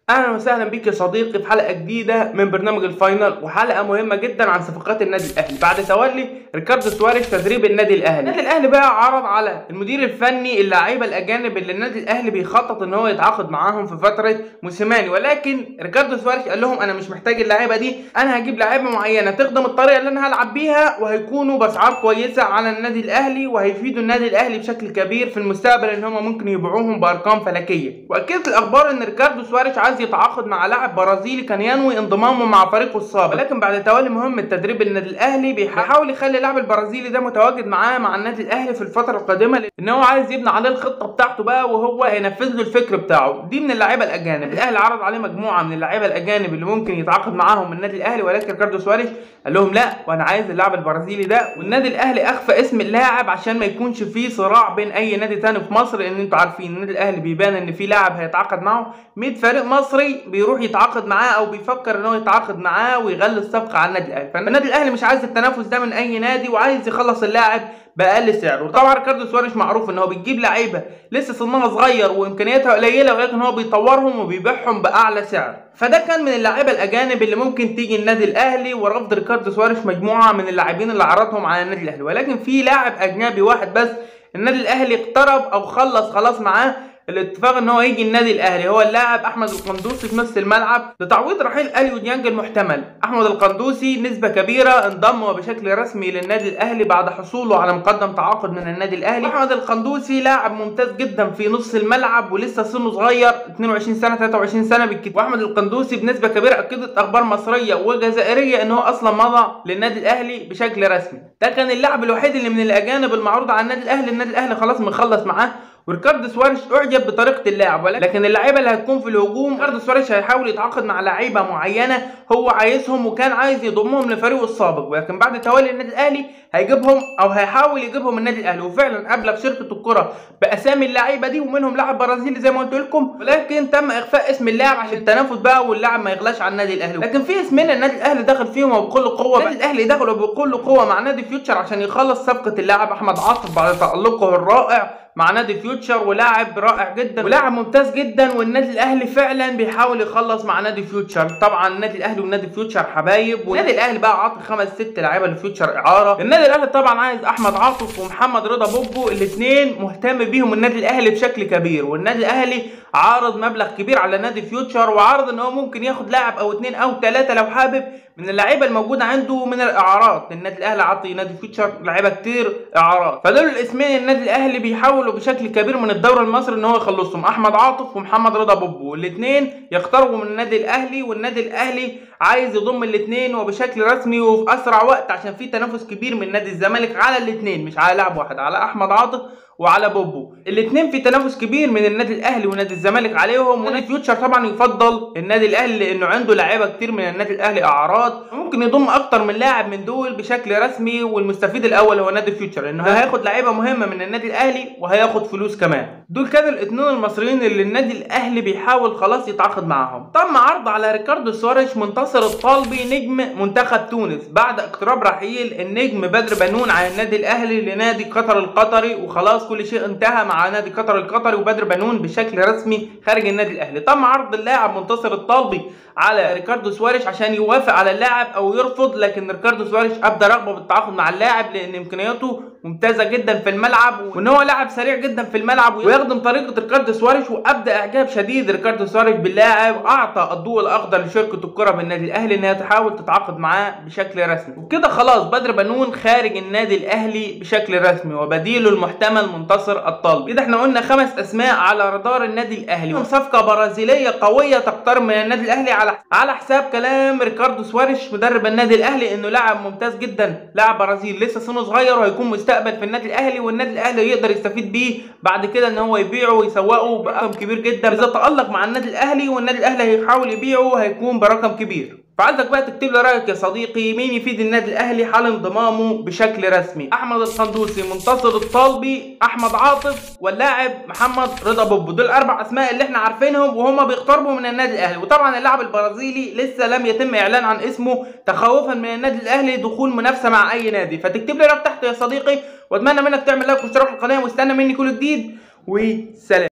اهلا وسهلا بيك يا صديقي في حلقه جديده من برنامج الفاينل وحلقه مهمه جدا عن صفقات النادي الاهلي بعد تولي ريكاردو سواريش تدريب النادي الاهلي النادي الاهلي بقى عرض على المدير الفني اللعيبه الاجانب اللي النادي الاهلي بيخطط ان هو يتعاقد معاهم في فتره موسيماني ولكن ريكاردو سواريش قال لهم انا مش محتاج اللعيبه دي انا هجيب لعيبه معينه تخدم الطريقه اللي انا هلعب بيها وهيكونوا باسعار كويسه على النادي الاهلي وهيفيدوا النادي الاهلي بشكل كبير في المستقبل ان هم ممكن يبيعوهم بارقام فلكيه واكدت الاخبار ان ريكاردو سواريش عايز يتعاقد مع لاعب برازيلي كان ينوي انضمامه مع فريقه السابق ولكن بعد تولي مهمه تدريب النادي الاهلي بيحاول يخلي اللاعب البرازيلي ده متواجد معاه مع النادي الاهلي في الفتره القادمه لان هو عايز يبني عليه الخطه بتاعته بقى وهو هينفذ له الفكر بتاعه دي من اللعيبه الاجانب الاهلي عرض عليه مجموعه من اللعيبه الاجانب اللي ممكن يتعاقد معاهم النادي الاهلي ولكن ريكاردو سواريش قال لهم لا وانا عايز اللاعب البرازيلي ده والنادي الاهلي اخفى اسم اللاعب عشان ما يكونش فيه صراع بين اي نادي تاني في مصر لان انتوا عارفين النادي الاهلي بيبان ان في لاعب هيتعاقد معاه 100 فريق مصري بيروح يتعاقد معاه او بيفكر ان هو يتعاقد معاه ويغلي الصفقه على النادي الاهلي فالنادي الاهلي مش عايز التنافس ده من اي نادي وعايز يخلص اللاعب باقل سعر وطبعا ريكاردو سواريش معروف ان هو بيجيب لعيبه لسه سنها صغير وامكانياتها قليله ولكن هو بيطورهم وبيبيعهم باعلى سعر فده كان من اللعيبه الاجانب اللي ممكن تيجي النادي الاهلي ورفض ريكاردو سواريش مجموعه من اللاعبين اللي عرضهم على النادي الاهلي ولكن في لاعب اجنبي واحد بس النادي الاهلي اقترب او خلص خلاص معاه الاتفاق ان هو يجي النادي الاهلي هو اللاعب احمد القندوسي في نص الملعب لتعويض رحيل اليو ديانج المحتمل احمد القندوسي نسبه كبيره انضم بشكل رسمي للنادي الاهلي بعد حصوله على مقدم تعاقد من النادي الاهلي احمد القندوسي لاعب ممتاز جدا في نص الملعب ولسه سنه صغير 22 سنه 23 سنه بالكتير واحمد القندوسي بنسبه كبيره اكدت اخبار مصريه وجزائريه ان هو اصلا مضى للنادي الاهلي بشكل رسمي ده كان اللاعب الوحيد اللي من الاجانب المعروض على النادي الاهلي النادي الاهلي خلاص مخلص معاه وريكاردو سواريش اعجب بطريقه اللعب لكن اللعيبه اللي هتكون في الهجوم ريكاردو سواريش هيحاول يتعاقد مع لعيبه معينه هو عايزهم وكان عايز يضمهم لفريقه السابق ولكن بعد تولي النادي الاهلي هيجيبهم او هيحاول يجيبهم النادي الاهلي وفعلا ابلغ شركه الكره باسامي اللعيبه دي ومنهم لاعب برازيلي زي ما قلت لكم ولكن تم اخفاء اسم اللاعب عشان التنافس بقى واللاعب ما يغلاش على النادي الاهلي لكن في اسمين النادي الاهلي داخل فيهم وبكل قوه النادي الاهلي دخل بكل قوه مع نادي فيوتشر عشان يخلص صفقه اللاعب احمد عاطف بعد تالقه الرائع مع نادي فيوتشر ولاعب رائع جدا ولاعب ممتاز جدا والنادي الاهلي فعلا بيحاول يخلص مع نادي فيوتشر طبعا النادي الاهلي ونادي فيوتشر حبايب والنادي الاهلي بقى عاطي خمس ست لعيبه لفيوتشر اعاره النادي الاهلي طبعا عايز احمد عاطف ومحمد رضا بوبو الاثنين مهتم بيهم النادي الاهلي بشكل كبير والنادي الاهلي عارض مبلغ كبير على نادي فيوتشر وعارض ان هو ممكن ياخد لاعب او اثنين او ثلاثه لو حابب من اللعيبه الموجوده عنده من الاعارات النادي الاهلي عطي نادي فيوتشر لعيبه كتير اعارات فدول الاسمين النادي الاهلي بيحاولوا بشكل كبير من الدوري المصري ان هو يخلصهم احمد عاطف ومحمد رضا بوبو الاثنين يقتربوا من النادي الاهلي والنادي الاهلي عايز يضم الاثنين وبشكل رسمي وفي اسرع وقت عشان في تنافس كبير من نادي الزمالك على الاثنين مش على لاعب واحد على احمد عاطف وعلى بوبو الاثنين في تنافس كبير من النادي الاهلي ونادي الزمالك عليهم ونادي فيوتشر طبعا يفضل النادي الاهلي لانه عنده لعيبه كتير من النادي الاهلي اعراض ممكن يضم اكتر من لاعب من دول بشكل رسمي والمستفيد الاول هو نادي فيوتشر لانه هياخد لعيبه مهمه من النادي الاهلي وهياخد فلوس كمان دول كانوا الاثنين المصريين اللي النادي الاهلي بيحاول خلاص يتعاقد معاهم تم عرض على ريكاردو سواريش منتصر الطالبي نجم منتخب تونس بعد اقتراب رحيل النجم بدر بنون على النادي الاهلي لنادي قطر القطري وخلاص كل شيء انتهى مع نادي قطر القطري وبدر بنون بشكل رسمي خارج النادي الاهلي تم عرض اللاعب منتصر الطالبي على ريكاردو سواريش عشان يوافق على اللاعب او يرفض لكن ريكاردو سواريش ابدى رغبه بالتعاقد مع اللاعب لان امكانياته ممتازه جدا في الملعب وان هو لاعب سريع جدا في الملعب ويخدم طريقه ريكاردو سواريش وابدى اعجاب شديد ريكاردو سواريش باللاعب اعطى الضوء الاخضر لشركه الكره بالنادي الاهلي انها تحاول تتعاقد معاه بشكل رسمي وكده خلاص بدر بنون خارج النادي الاهلي بشكل رسمي وبديله المحتمل منتصر الطالب كده احنا قلنا خمس اسماء على رادار النادي الاهلي صفقه برازيليه قويه تقترب من النادي الاهلي على على حساب كلام ريكاردو سواريش مدرب النادي الاهلي انه لاعب ممتاز جدا لاعب برازيل لسه سنه صغير وهيكون مستقبل في النادي الاهلي والنادي الاهلي يقدر يستفيد بيه بعد كده ان هو يبيعه ويسوقه برقم كبير جدا اذا تالق مع النادي الاهلي والنادي الاهلي هيحاول يبيعه هيكون برقم كبير فعايزك بقى تكتب لي رايك يا صديقي مين يفيد النادي الاهلي حال انضمامه بشكل رسمي احمد القندوسي منتصر الطالبي احمد عاطف واللاعب محمد رضا بوبو دول اربع اسماء اللي احنا عارفينهم وهم بيقتربوا من النادي الاهلي وطبعا اللاعب البرازيلي لسه لم يتم اعلان عن اسمه تخوفا من النادي الاهلي دخول منافسه مع اي نادي فتكتب لي رايك تحت يا صديقي واتمنى منك تعمل لايك واشتراك في القناه واستنى مني كل جديد وسلام